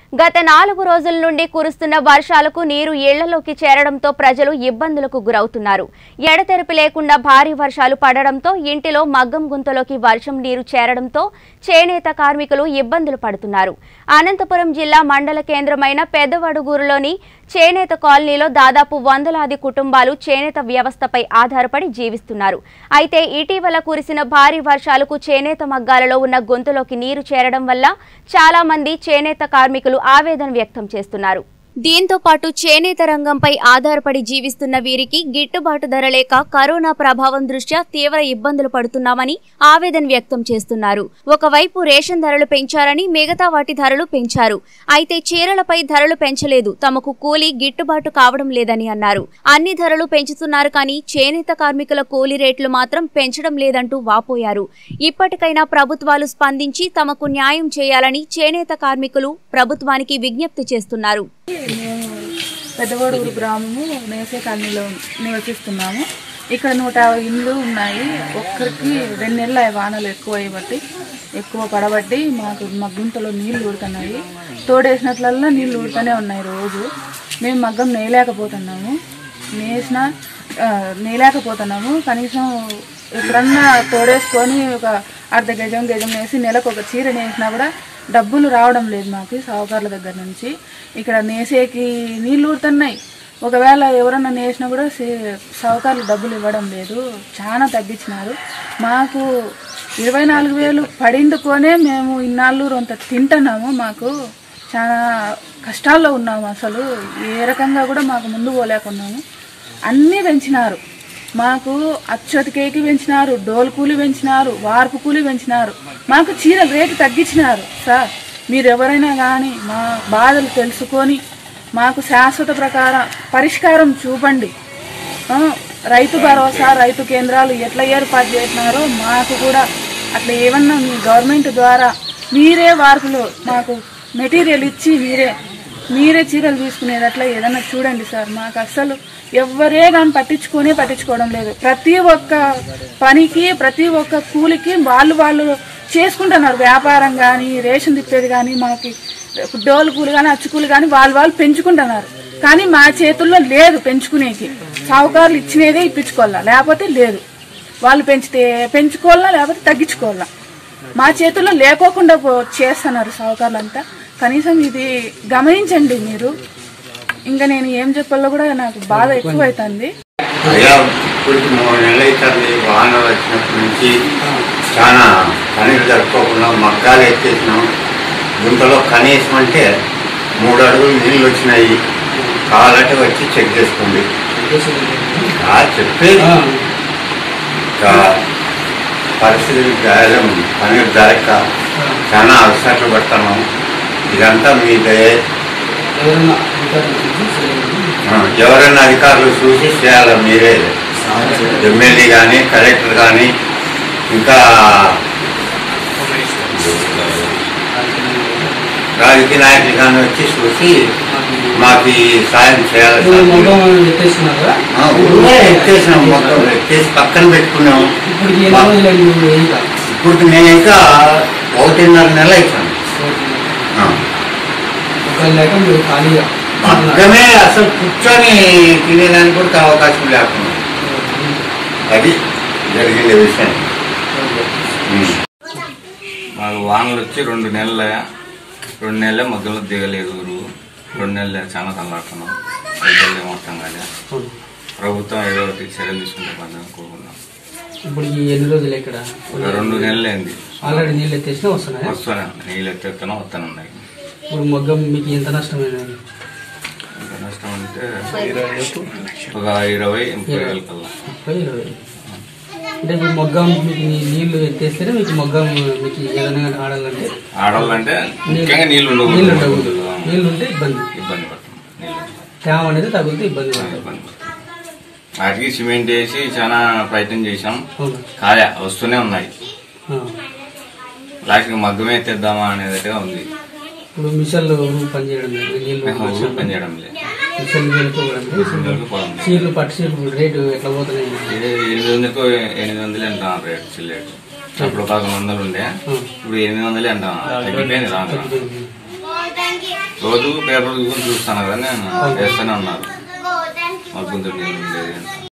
గత నాలుగు రోజుల నుండి కురుస్తున్న వర్షాలకు నీరు ఇళ్లలోకి చేరడంతో ప్రజలు ఇబ్బందులకు గురవుతున్నారు ఎడతెరిపి లేకుండా భారీ వర్షాలు పడడంతో ఇంటిలో మగ్గం గుంతలోకి వర్షం నీరు చేరడంతో చేనేత కార్మికులు ఇబ్బందులు పడుతున్నారు అనంతపురం జిల్లా మండల కేంద్రమైన పెద్దవడుగూరులోని చేనేత కాలనీలో దాదాపు వందలాది కుటుంబాలు చేనేత వ్యవస్థపై ఆధారపడి జీవిస్తున్నారు అయితే ఇటీవల కురిసిన భారీ వర్షాలకు చేనేత మగ్గాలలో ఉన్న గొంతులోకి నీరు చేరడం వల్ల చాలా మంది చేనేత కార్మికులు ఆవేదన వ్యక్తం చేస్తున్నారు దీంతో పాటు చేనేత రంగంపై ఆధారపడి జీవిస్తున్న వీరికి గిట్టుబాటు ధర లేక కరోనా ప్రభావం దృష్ట్యా తీవ్ర ఇబ్బందులు పడుతున్నామని ఆవేదన వ్యక్తం చేస్తున్నారు ఒకవైపు రేషన్ ధరలు పెంచారని మిగతా వాటి ధరలు పెంచారు అయితే చీరలపై ధరలు పెంచలేదు తమకు కూలీ గిట్టుబాటు కావడం లేదని అన్నారు అన్ని ధరలు పెంచుతున్నారు కానీ చేనేత కార్మికుల కూలీ రేట్లు మాత్రం పెంచడం లేదంటూ వాపోయారు ఇప్పటికైనా ప్రభుత్వాలు స్పందించి తమకు న్యాయం చేయాలని చేనేత కార్మికులు ప్రభుత్వానికి విజ్ఞప్తి చేస్తున్నారు మేము పెద్దగోడూరు గ్రామము నేసే కాలనీలో నివసిస్తున్నాము ఇక్కడ నూట యాభై ఇండ్లు ఉన్నాయి ఒక్కరికి రెండు నెలలు అయ్యి వానలు ఎక్కువ అయ్యబట్టి ఎక్కువ పడబట్టి మాకు మా గుంతలో నీళ్లు ఊడుతున్నాయి తోడేసినట్లల్లా నీళ్లు ఊడుతూనే ఉన్నాయి రోజు మేము మగ్గం నేయలేకపోతున్నాము నేసిన ఆ, నేయలేకపోతున్నాము కనీసం ఎప్పుడన్నా తోడేసుకొని ఒక అర్ధ గజం గజం వేసి నెలకు ఒక చీర నేసినా కూడా డబ్బులు రావడం లేదు మాకు సావుకారుల దగ్గర నుంచి ఇక్కడ నేసేకి నీళ్ళు ఊరుతున్నాయి ఒకవేళ ఎవరన్నా నేసినా కూడా సే- సావుకారులు డబ్బులు ఇవ్వడం లేదు చాలా తగ్గించినారు మాకు ఇరవై నాలుగు వేలు పడిండుకొనే మేము ఇన్నాళ్ళు రొంత తింటున్నాము మాకు చాలా కష్టాల్లో ఉన్నాము అసలు ఏ రకంగా కూడా మాకు ముందు పోలేకున్నాము అన్నీ పెంచినారు మాకు అచ్చొతి కేకి పెంచినారు డోల్ కూలి పెంచినారు వార్పు కూలి పెంచినారు మాకు చీర రేటు తగ్గించినారు సార్ మీరు ఎవరైనా కానీ మా బాధలు తెలుసుకొని మాకు శాశ్వత ప్రకారం పరిష్కారం చూపండి ఆ, రైతు భరోసా రైతు కేంద్రాలు ఎట్లా ఏర్పాటు చేసినారో మాకు కూడా అట్లా ఏమన్నా మీ గవర్నమెంట్ ద్వారా మీరే వార్పులు మాకు మెటీరియల్ ఇచ్చి మీరే మీరే చీరలు తీసుకునేది అట్లా ఏదన్నా చూడండి సార్ మాకు అస్సలు ఎవ్వరే కానీ పట్టించుకొనే పట్టించుకోవడం లేదు ప్రతి ఒక్క పనికి ప్రతి ఒక్క కూలికి వాళ్ళు వాళ్ళు చేసుకుంటున్నారు వ్యాపారం కానీ రేషన్ తిప్పేది కానీ మాకు డోలు కూలి కానీ అచ్చుకూలి కానీ వాళ్ళు వాళ్ళు పెంచుకుంటున్నారు కానీ మా చేతుల్లో లేదు పెంచుకునేకి సావుకారులు ఇచ్చినదే ఇప్పించుకోవాలా లేకపోతే లేదు వాళ్ళు పెంచితే పెంచుకోవాలా లేకపోతే తగ్గించుకోవాలా మా చేతుల్లో లేకోకుండా పో- చేస్తున్నారు సావుకారులంతా కనీసం ఇది గమనించండి మీరు ఇంకా నేను ఏం చెప్పాలో కూడా నాకు బాధ ఎక్కువ అవుతుంది అయ్యా ఇప్పటికి మూడు నెలలు అవుతుంది వాహనాలు వచ్చినప్పటి నుంచి చాలా పనులు జరుపుకోకుండా మగ్గాలు ఎత్తేసినాం గుంతలో కనీసం అంటే మూడు అడుగులు నీళ్ళు వచ్చినాయి కావాలంటే వచ్చి చెక్ చేసుకోండి ఆ, చెప్పేది ఇంకా పరిస్థితులు గాయం పనులు జరగక చాలా అవసరాలు పడుతున్నాం ఇదంతా మీ దయే ఆ, ఎవరైనా అధికారులు చూసి చేయాలి మీరే ఎమ్మెల్యే కానీ కలెక్టర్ కానీ ఇంకా రాజకీయ నాయకులు కానీ వచ్చి చూసి మాకు ఈ సాయం చేయాలి సార్. మొత్తం ఎత్తేస్తున్నారా ఆ, ఊరికే ఎత్తేసినాం మొత్తం ఎత్తేసి పక్కన పెట్టుకున్నాం ఇప్పుడు ఎన్ని రోజులైంది మీరు ఇంకా ఇప్పుడు నేను ఇంకా ఒకటిన్నర నెల అవుతాను ఒకవేళ లేక మీరు ఖాళీగా మగ్గమే అసలు కూర్చొని తినేదానికి కూడా అవకాశం లేకుండా అది జరిగింది విషయం ఉం. మాకు వానలు వచ్చి రెండు నెలల రెండు నెలలే మధ్యలో దిగలేదు ఊరు రెండు నెలలే చాలా తల్లాడుతున్నాం ప్రజలు మొత్తం కాదు ప్రభుత్వం ఏదో ఒకటి చర్యలు తీసుకుంటే పని కోరుకున్నాం ఇప్పుడు ఈ ఎన్ని రోజులు ఇక్కడ ఒక రెండు నెలలైంది ఆల్రెడీ నీళ్ళు ఎత్తేసినా వస్తున్నాయా వస్తాను నీళ్ళు ఎత్తేస్తాను వస్తాను ఉన్నాయి ఇప్పుడు మొగ్గం మీకు ఎంత నష్టమైనది ఎంత నష్టం అంటే ఒక ఇరవై ముప్పై వేల కల్లా ముప్పై ఇరవై అంటే ఇప్పుడు మొగ్గం మీకు నీ- నీళ్లు ఎత్తేస్తేనే మీకు మొగ్గం మీకు ఏదైనా కానీ ఆడాలంటే ఆడాలంటే ముఖ్యంగా నీళ్ళు నీళ్ళు ఉండవు ఉండకూడదు నీళ్ళు ఉంటే ఇబ్బంది ఇబ్బంది పడుతుంది నీళ్ళు తేమ అనేది తగిలితే ఇబ్బంది చాలా పడుతుంది ఇబ్బంది పడుతుంది వాటికి సిమెంట్ వేసి చాలా ప్రయత్నం చేసాం అవునా కాయ వస్తూనే ఉన్నాయి ఆ. లాస్ట్కి మగ్గమే తెద్దామా అనేదిగా ఉంది ఇప్పుడు మిషన్లు పనిచేయడం లేదు నీళ్ళు వచ్చి పని చేయడం లేదు మిషన్లు వెళ్ళిపోవడం లేదు. సింగల్కి పోవడం లేదు. చీరలు పట్టు చీరలు రేటు ఎట్లా పోతున్నాయి ఇది ఎనిమిది వందలకు ఎనిమిది వందలు అంటాం రేట్ చిల్లేటు అప్పుడు పదకొండు వందలు ఉండే ఇప్పుడు ఎనిమిది వందలే అంటాం తగ్గిపోయింది రాను రాను. తగ్గిపోయింది. రోజు పేపర్ చూసుకొని చూస్తాను కదా నేను వేస్తూనే ఉన్నారు మగ్గుంతో నీళ్ళు ఉండేది అని